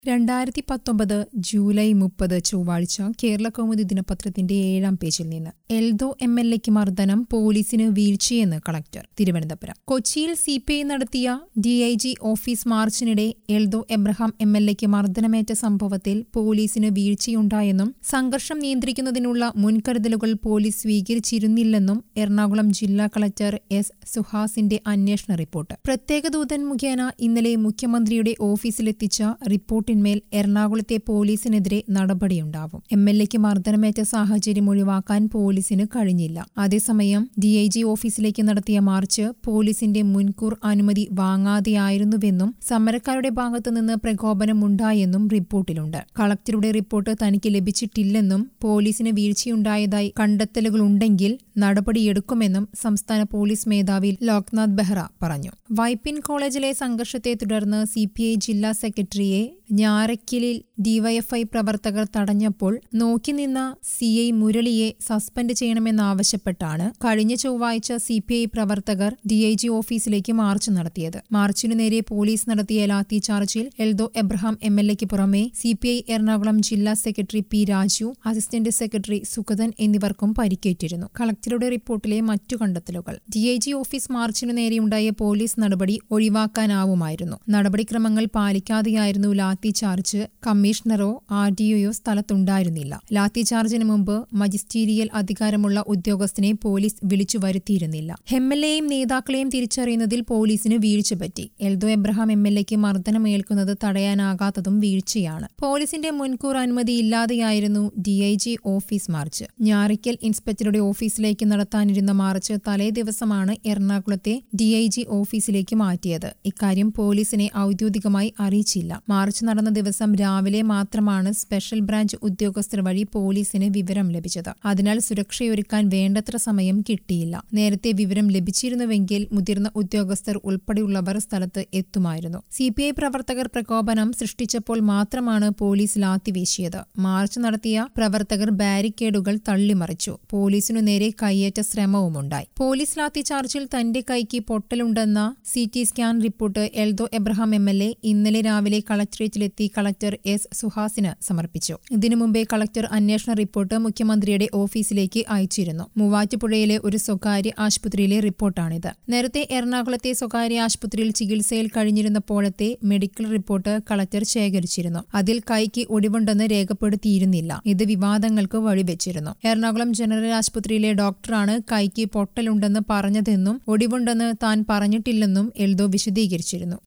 രണ്ടായിരത്തി പത്തൊമ്പത് ജൂലൈ മുപ്പത് ചൊവ്വാഴ്ച കേരള കൗമുദി ദിനപത്രത്തിന്റെ ഏഴാം പേജിൽ നിന്ന് എൽദോ എം എൽ എക്ക് മർദ്ദനം പോലീസിന് വീഴ്ചയെന്ന് കളക്ടർ തിരുവനന്തപുരം കൊച്ചിയിൽ സി പി ഐ നടത്തിയ ഡി ഐ ജി ഓഫീസ് മാർച്ചിനിടെ എൽദോ എബ്രഹാം എം എൽ എക്ക് മർദ്ദനമേറ്റ സംഭവത്തിൽ പോലീസിന് വീഴ്ചയുണ്ടായെന്നും സംഘർഷം നിയന്ത്രിക്കുന്നതിനുള്ള മുൻകരുതലുകൾ പോലീസ് സ്വീകരിച്ചിരുന്നില്ലെന്നും എറണാകുളം ജില്ലാ കളക്ടർ എസ് സുഹാസിന്റെ അന്വേഷണ റിപ്പോർട്ട് പ്രത്യേക ദൂതൻ മുഖേന ഇന്നലെ മുഖ്യമന്ത്രിയുടെ ഓഫീസിലെത്തിച്ച റിപ്പോർട്ടിന്മേൽ എറണാകുളത്തെ പോലീസിനെതിരെ നടപടിയുണ്ടാവും എം എൽ എക്ക് മർദ്ദനമേറ്റ സാഹചര്യം ഒഴിവാക്കാൻ പോലീസിന് കഴിഞ്ഞില്ല അതേസമയം ഡി ഐ ജി ഓഫീസിലേക്ക് നടത്തിയ മാർച്ച് പോലീസിന്റെ മുൻകൂർ അനുമതി വാങ്ങാതെയായിരുന്നുവെന്നും സമരക്കാരുടെ ഭാഗത്തുനിന്ന് പ്രകോപനമുണ്ടായെന്നും റിപ്പോർട്ടിലുണ്ട് കളക്ടറുടെ റിപ്പോർട്ട് തനിക്ക് ലഭിച്ചിട്ടില്ലെന്നും പോലീസിന് വീഴ്ചയുണ്ടായതായി കണ്ടെത്തലുകളുണ്ടെങ്കിൽ നടപടിയെടുക്കുമെന്നും സംസ്ഥാന പോലീസ് മേധാവി ലോക്നാഥ് ബെഹ്റ പറഞ്ഞു വൈപ്പിൻ കോളേജിലെ സംഘർഷത്തെ തുടർന്ന് സി ജില്ലാ സെക്രട്ടറിയെ ഞാറയ്ക്കലിൽ ഡിവൈഎഫ്ഐ പ്രവർത്തകർ തടഞ്ഞപ്പോൾ നോക്കി നിന്ന സി ഐ മുരളിയെ സസ്പെൻഡ് ചെയ്യണമെന്നാവശ്യപ്പെട്ടാണ് കഴിഞ്ഞ ചൊവ്വാഴ്ച സി പി ഐ പ്രവർത്തകർ ഡി ഐ ജി ഓഫീസിലേക്ക് മാർച്ച് നടത്തിയത് മാർച്ചിനു നേരെ പോലീസ് നടത്തിയ ലാത്തി ചാർജിൽ എൽദോ എബ്രഹാം എം എൽ എക്ക് പുറമെ സി പി ഐ എറണാകുളം ജില്ലാ secretary P Raju assistant secretary Sugathan എന്നിവർക്കും പരിക്കേറ്റിരുന്നു കളക്ടറുടെ റിപ്പോർട്ടിലെ മറ്റു കണ്ടെത്തലുകൾ ഡി ഐ ജി ഓഫീസ് മാർച്ചിനു നേരെയുണ്ടായ പോലീസ് നടപടി ഒഴിവാക്കാനാവുമായിരുന്നു നടപടിക്രമങ്ങൾ പാലിക്കാതെയായിരുന്നു ലാത്തി ചാർജ് കമ്മീഷണറോ ആർ ഡിഒയോ സ്ഥലത്തുണ്ടായിരുന്നില്ല ലാത്തി ചാർജിന് മുമ്പ് മജിസ്റ്റീരിയൽ അധികാരമുള്ള ഉദ്യോഗസ്ഥനെ പോലീസ് വിളിച്ചു വരുത്തിയിരുന്നില്ല എം എൽ എയും നേതാക്കളെയും തിരിച്ചറിയുന്നതിൽ പോലീസിന് വീഴ്ച പറ്റി എൽദോ എബ്രഹാം എം എൽ എക്ക് മർദ്ദനമേൽക്കുന്നത് തടയാനാകാത്തതും വീഴ്ചയാണ് പോലീസിന്റെ മുൻകൂർ അനുമതി ഇല്ലാതെയായിരുന്നു D I G office march Njarakkal ഇൻസ്പെക്ടറുടെ ഓഫീസിലേക്ക് നടത്താനിരുന്ന മാർച്ച് തലേ ദിവസമാണ് എറണാകുളത്തെ ഡി ഐ ജി ഓഫീസിലേക്ക് മാറ്റിയത് ഇക്കാര്യം പോലീസിനെ ഔദ്യോഗികമായി അറിയിച്ചില്ല മാർച്ച് നടന്ന ദിവസം രാവിലെ മാത്രമാണ് സ്പെഷ്യൽ ബ്രാഞ്ച് ഉദ്യോഗസ്ഥർ വഴി പോലീസിന് വിവരം ലഭിച്ചത് അതിനാൽ സുരക്ഷയൊരുക്കാൻ വേണ്ടത്ര സമയം കിട്ടിയില്ല നേരത്തെ വിവരം ലഭിച്ചിരുന്നുവെങ്കിൽ മുതിർന്ന ഉദ്യോഗസ്ഥർ ഉൾപ്പെടെയുള്ളവർ സ്ഥലത്ത് എത്തുമായിരുന്നു സി പി ഐ പ്രവർത്തകർ പ്രകോപനം സൃഷ്ടിച്ചപ്പോൾ മാത്രമാണ് പോലീസ് ലാത്തിവീശിയത് മാർച്ച് നടത്തിയ പ്രവർത്തകർ ബാരിക്കേഡുകൾ തള്ളിമറിച്ചു പോലീസിനു നേരെ കയ്യേറ്റ ശ്രമവുമുണ്ടായി പോലീസ് ലാത്തി ചാർജിൽ തന്റെ കൈക്ക് പൊട്ടലുണ്ടെന്ന C T scan report Eldho Abraham M L A ഇന്നലെ രാവിലെ കളക്ടറേറ്റിലെത്തി കളക്ടർ എസ് സുഹാസിന് സമർപ്പിച്ചു ഇതിനു മുമ്പേ കളക്ടർ അന്വേഷണ റിപ്പോർട്ട് മുഖ്യമന്ത്രിയുടെ ഓഫീസിലേക്ക് അയച്ചിരുന്നു മൂവാറ്റുപുഴയിലെ ഒരു സ്വകാര്യ ആശുപത്രിയിലെ റിപ്പോർട്ടാണിത് നേരത്തെ എറണാകുളത്തെ സ്വകാര്യ ആശുപത്രിയിൽ ചികിത്സയിൽ കഴിഞ്ഞിരുന്നപ്പോഴത്തെ മെഡിക്കൽ റിപ്പോർട്ട് കളക്ടർ ശേഖരിച്ചിരുന്നു അതിൽ കൈക്ക് ഒടിവുണ്ടെന്ന് രേഖപ്പെടുത്തിയിരുന്നില്ല ഇത് വിവാദങ്ങൾക്ക് വഴിവെച്ചിരുന്നു എറണാകുളം ജനറൽ ആശുപത്രിയിലെ ഡോക്ടറാണ് കൈക്ക് പൊട്ടലുണ്ടെന്ന് പറഞ്ഞതെന്നും ഒടിവുണ്ടെന്ന് താൻ പറഞ്ഞിട്ടില്ലെന്നും എൽദോ വിശദീകരിച്ചിരുന്നു